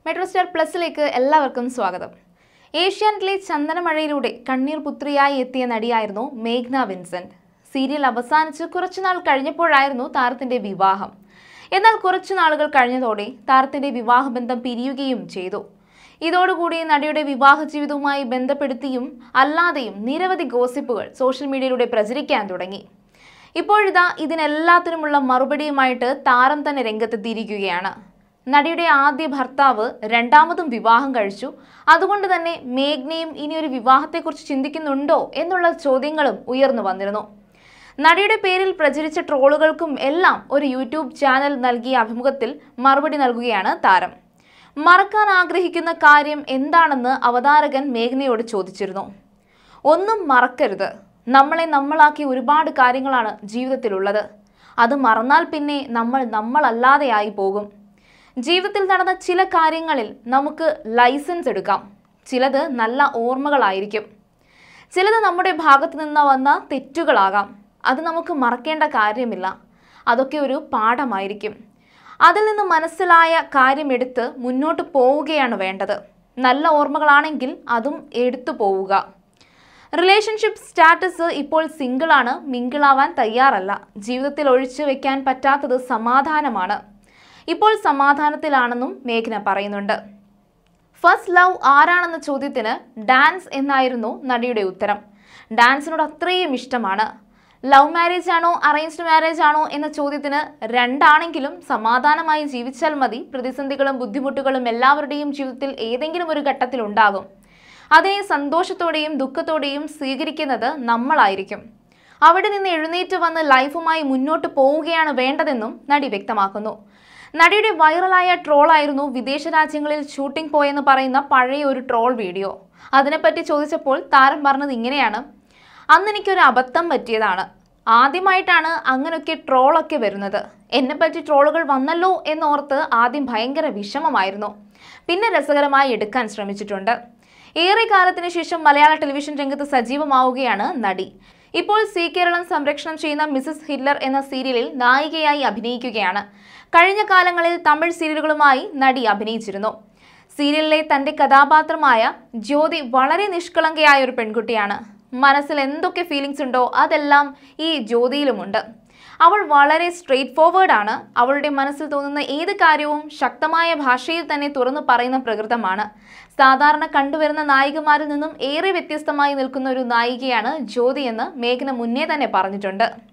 metro star പ്ലസിലേക്ക് എല്ലാവർക്കും സ്വാഗതം ഏഷ്യാനെറ്റിലെ ചന്ദനമഴയിലൂടെ കണ്ണീർ പുത്രിയായി എത്തിയ നടിയായിരുന്നു മേഘ്ന വിൻസെന്റ് സീരിയൽ അവസാനിച്ച് കുറച്ചുനാൾ കഴിഞ്ഞപ്പോഴായിരുന്നു താരത്തിന്റെ വിവാഹം എന്നാൽ കുറച്ചു നാളുകൾ കഴിഞ്ഞതോടെ താരത്തിന്റെ വിവാഹബന്ധം പിരിയുകയും ചെയ്തു ഇതോടുകൂടി നടിയുടെ വിവാഹ ജീവിതവുമായി ബന്ധപ്പെടുത്തിയും അല്ലാതെയും നിരവധി ഗോസിപ്പുകൾ സോഷ്യൽ മീഡിയയിലൂടെ പ്രചരിക്കാൻ തുടങ്ങി ഇപ്പോഴിതാ ഇതിനെല്ലാത്തിനുമുള്ള മറുപടിയുമായിട്ട് താരം തന്നെ രംഗത്തെത്തിയിരിക്കുകയാണ് നടിയുടെ ആദ്യ ഭർത്താവ് രണ്ടാമതും വിവാഹം കഴിച്ചു അതുകൊണ്ട് തന്നെ മേഘ്നയും ഇനിയൊരു വിവാഹത്തെക്കുറിച്ച് ചിന്തിക്കുന്നുണ്ടോ എന്നുള്ള ചോദ്യങ്ങളും ഉയർന്നു വന്നിരുന്നു നടിയുടെ പേരിൽ പ്രചരിച്ച ട്രോളുകൾക്കും എല്ലാം ഒരു യൂട്യൂബ് ചാനൽ നൽകിയ അഭിമുഖത്തിൽ മറുപടി നൽകുകയാണ് താരം മറക്കാൻ ആഗ്രഹിക്കുന്ന കാര്യം എന്താണെന്ന് അവതാരകൻ മേഘ്നയോട് ചോദിച്ചിരുന്നു ഒന്നും മറക്കരുത് നമ്മളെ നമ്മളാക്കിയ ഒരുപാട് കാര്യങ്ങളാണ് ജീവിതത്തിലുള്ളത് അത് മറന്നാൽ പിന്നെ നമ്മൾ നമ്മളല്ലാതെയായി പോകും ജീവിതത്തിൽ നടന്ന ചില കാര്യങ്ങളിൽ നമുക്ക് ലൈസൻസ് എടുക്കാം ചിലത് നല്ല ഓർമ്മകളായിരിക്കും ചിലത് നമ്മുടെ ഭാഗത്ത് നിന്ന് വന്ന തെറ്റുകളാകാം അത് നമുക്ക് മറക്കേണ്ട കാര്യമില്ല അതൊക്കെ ഒരു പാഠമായിരിക്കും അതിൽ നിന്ന് മനസ്സിലായ കാര്യമെടുത്ത് മുന്നോട്ട് പോവുകയാണ് വേണ്ടത് നല്ല ഓർമ്മകളാണെങ്കിൽ അതും എടുത്തു പോവുക റിലേഷൻഷിപ്പ് സ്റ്റാറ്റസ് ഇപ്പോൾ സിംഗിളാണ് മിങ്കിളാവാൻ തയ്യാറല്ല ജീവിതത്തിൽ ഒഴിച്ചു വെക്കാൻ പറ്റാത്തത് സമാധാനമാണ് ഇപ്പോൾ സമാധാനത്തിലാണെന്നും മേഘ്ന പറയുന്നുണ്ട് ഫസ്റ്റ് ലവ് ആരാണെന്ന ചോദ്യത്തിന് ഡാൻസ് എന്നായിരുന്നു നടിയുടെ ഉത്തരം ഡാൻസിനോട് അത്രയും ഇഷ്ടമാണ് ലവ് മാരേജ് ആണോ അറേഞ്ച്ഡ് മാരേജ് ആണോ എന്ന ചോദ്യത്തിന് രണ്ടാണെങ്കിലും സമാധാനമായി ജീവിച്ചാൽ മതി പ്രതിസന്ധികളും ബുദ്ധിമുട്ടുകളും എല്ലാവരുടെയും ജീവിതത്തിൽ ഏതെങ്കിലും ഒരു ഘട്ടത്തിൽ ഉണ്ടാകും അതിനെ സന്തോഷത്തോടെയും ദുഃഖത്തോടെയും സ്വീകരിക്കുന്നത് നമ്മളായിരിക്കും അവിടെ നിന്ന് എഴുന്നേറ്റ് വന്ന് ലൈഫുമായി മുന്നോട്ട് പോവുകയാണ് വേണ്ടതെന്നും നടി വ്യക്തമാക്കുന്നു നടിയുടെ വൈറലായ ട്രോളായിരുന്നു വിദേശ രാജ്യങ്ങളിൽ ഷൂട്ടിംഗ് പോയെന്ന് പറയുന്ന പഴയ ഒരു ട്രോൾ വീഡിയോ അതിനെപ്പറ്റി ചോദിച്ചപ്പോൾ താരം പറഞ്ഞത് ഇങ്ങനെയാണ് അന്ന് എനിക്കൊരു അബദ്ധം പറ്റിയതാണ് ആദ്യമായിട്ടാണ് അങ്ങനെയൊക്കെ ട്രോളൊക്കെ വരുന്നത് എന്നെപ്പറ്റി ട്രോളുകൾ വന്നല്ലോ എന്നോർത്ത് ആദ്യം ഭയങ്കര വിഷമമായിരുന്നു പിന്നെ രസകരമായി എടുക്കാൻ ശ്രമിച്ചിട്ടുണ്ട് ഏറെ കാലത്തിന് ശേഷം മലയാള ടെലിവിഷൻ രംഗത്ത് സജീവമാവുകയാണ് നടി ഇപ്പോൾ സി കേരളം സംരക്ഷണം ചെയ്യുന്ന മിസസ് ഹിറ്റ്ലർ എന്ന സീരിയലിൽ നായികയായി അഭിനയിക്കുകയാണ് കഴിഞ്ഞ കാലങ്ങളിൽ തമിഴ് സീരിയലുകളുമായി നടി അഭിനയിച്ചിരുന്നു സീരിയലിലെ തന്റെ കഥാപാത്രമായ ജ്യോതി വളരെ നിഷ്കളങ്കയായ ഒരു പെൺകുട്ടിയാണ് മനസ്സിൽ എന്തൊക്കെ ഫീലിങ്സ് ഉണ്ടോ അതെല്ലാം ഈ ജ്യോതിയിലുമുണ്ട് അവൾ വളരെ സ്ട്രെയിറ്റ് ഫോർവേഡ് ആണ് അവളുടെ മനസ്സിൽ തോന്നുന്ന ഏത് കാര്യവും ശക്തമായ ഭാഷയിൽ തന്നെ തുറന്നു പറയുന്ന പ്രകൃതമാണ് സാധാരണ കണ്ടുവരുന്ന നായികമാരിൽ നിന്നും ഏറെ വ്യത്യസ്തമായി നിൽക്കുന്ന ഒരു നായികയാണ് ജ്യോതി എന്ന് മേഘന മുന്നേ തന്നെ പറഞ്ഞിട്ടുണ്ട്